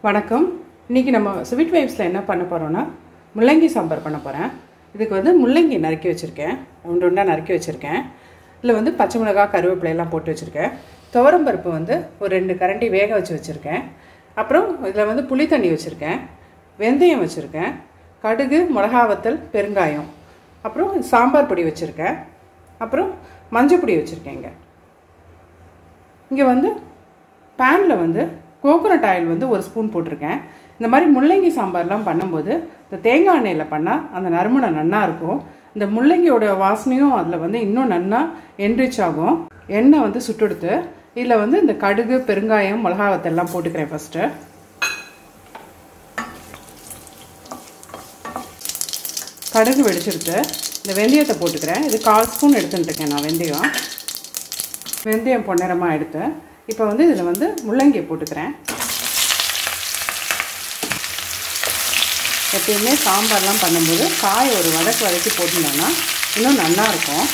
வணக்கம் இன்றைக்கி நம்ம ஸ்வீட் வைப்ஸில் என்ன பண்ண போகிறோன்னா முள்ளங்கி சாம்பார் பண்ண போகிறேன் இதுக்கு வந்து முள்ளங்கி நறுக்கி வச்சுருக்கேன் உண்டு உண்டாக நறுக்கி வச்சுருக்கேன் இதில் வந்து பச்சை மிளகா கருவேப்பிலை எல்லாம் போட்டு வச்சுருக்கேன் துவரம்பருப்பு வந்து ஒரு ரெண்டு கரண்டி வேக வச்சு வச்சுருக்கேன் அப்புறம் இதில் வந்து புளி தண்ணி வச்சுருக்கேன் வெந்தயம் வச்சுருக்கேன் கடுகு மிளகா வத்தல் பெருங்காயம் அப்புறம் சாம்பார் பொடி வச்சுருக்கேன் அப்புறம் மஞ்சள் பொடி வச்சுருக்கேங்க இங்கே வந்து பேனில் வந்து கோகோனட் ஆயில் வந்து ஒரு ஸ்பூன் போட்டிருக்கேன் இந்த மாதிரி முள்ளங்கி சாம்பார்லாம் பண்ணும்போது இந்த தேங்காய் எண்ணெயில் பண்ணால் அந்த நறுமணம் நன்னா இருக்கும் இந்த முள்ளங்கியோட வாசனையும் அதில் வந்து இன்னும் நன்னா என்ரிச் ஆகும் எண்ணெய் வந்து சுட்டெடுத்து இதில் வந்து இந்த கடுகு பெருங்காயம் மிளகாவத்தெல்லாம் போட்டுக்கிறேன் ஃபஸ்ட்டு கடுகு வெடிச்சிருத்து இந்த வெந்தயத்தை போட்டுக்கிறேன் இது கால் ஸ்பூன் எடுத்துட்டுருக்கேன் நான் வெந்தயம் வெந்தயம் பொன்னிறமாக எடுத்து இப்போ வந்து இதில் வந்து முள்ளங்கியை போட்டுக்கிறேன் எப்பயுமே சாம்பார்லாம் பண்ணும்போது காயை ஒரு வதக்கு வதக்கி போட்டிருந்தோன்னா இன்னும் நல்லா இருக்கும்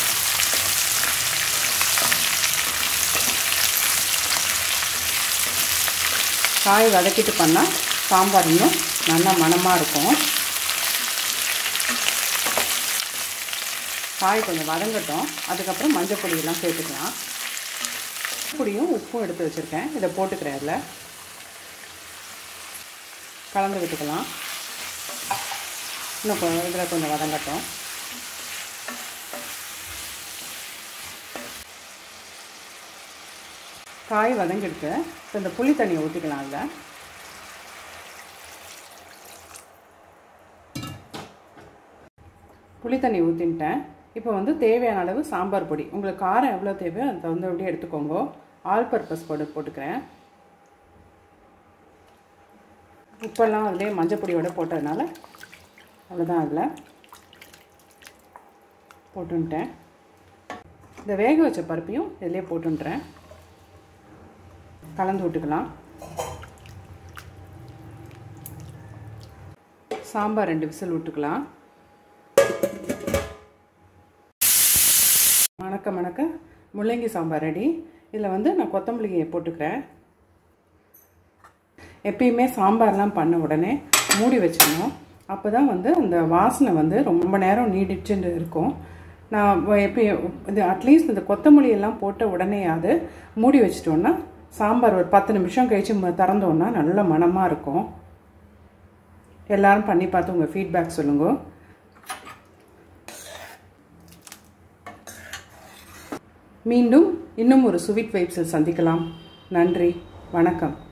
காய் வதக்கிட்டு பண்ணால் சாம்பார் இன்னும் நல்லா மணமாக இருக்கும் காய் கொஞ்சம் வதங்கட்டும் அதுக்கப்புறம் மஞ்சள் பொடியெல்லாம் சேர்த்துக்கலாம் பொடியும் உப்பும் எடுத்து வச்சுருக்கேன் இதை போட்டுக்கிறேன் அதில் கலந்து விட்டுக்கலாம் இன்னும் கொஞ்சம் இதில் கொஞ்சம் வதங்கட்டும் காய் வதங்கிடுச்சு இப்போ இந்த புளி தண்ணியை ஊற்றிக்கலாம் அதில் புளி தண்ணி ஊற்றின்ட்டேன் இப்போ வந்து தேவையான அளவு சாம்பார் பொடி உங்களுக்கு காரம் எவ்வளோ தேவையோ அதை தகுந்தபடி எடுத்துக்கோங்க ஆல் பர்பஸ் பொடி போட்டுக்கிறேன் உப்பெல்லாம் அதிலே மஞ்சள் பொடியோடு போட்டதுனால அவ்வளோதான் அதில் போட்டுன்ட்டேன் இந்த வேக வச்ச பருப்பையும் இதிலே போட்டுன்றேன் கலந்து விட்டுக்கலாம் சாம்பார் ரெண்டு விசில் விட்டுக்கலாம் வணக்க வணக்க முள்ளங்கி சாம்பார் ரெடி இதில் வந்து நான் கொத்தமல்லியை போட்டுக்கிறேன் எப்பயுமே சாம்பார்லாம் பண்ண உடனே மூடி வச்சிடணும் அப்போ தான் வந்து அந்த வாசனை வந்து ரொம்ப நேரம் நீடிச்சுட்டு இருக்கும் நான் எப்படி இது அட்லீஸ்ட் இந்த கொத்தமல்லி எல்லாம் போட்ட உடனேயாவது மூடி வச்சிட்டோன்னா சாம்பார் ஒரு பத்து நிமிஷம் கழித்து திறந்தோன்னா நல்ல மணமாக இருக்கும் எல்லோரும் பண்ணி பார்த்து உங்கள் ஃபீட்பேக் சொல்லுங்கள் மீண்டும் இன்னும் ஒரு சுவிட் வைப்ஸில் சந்திக்கலாம் நன்றி வணக்கம்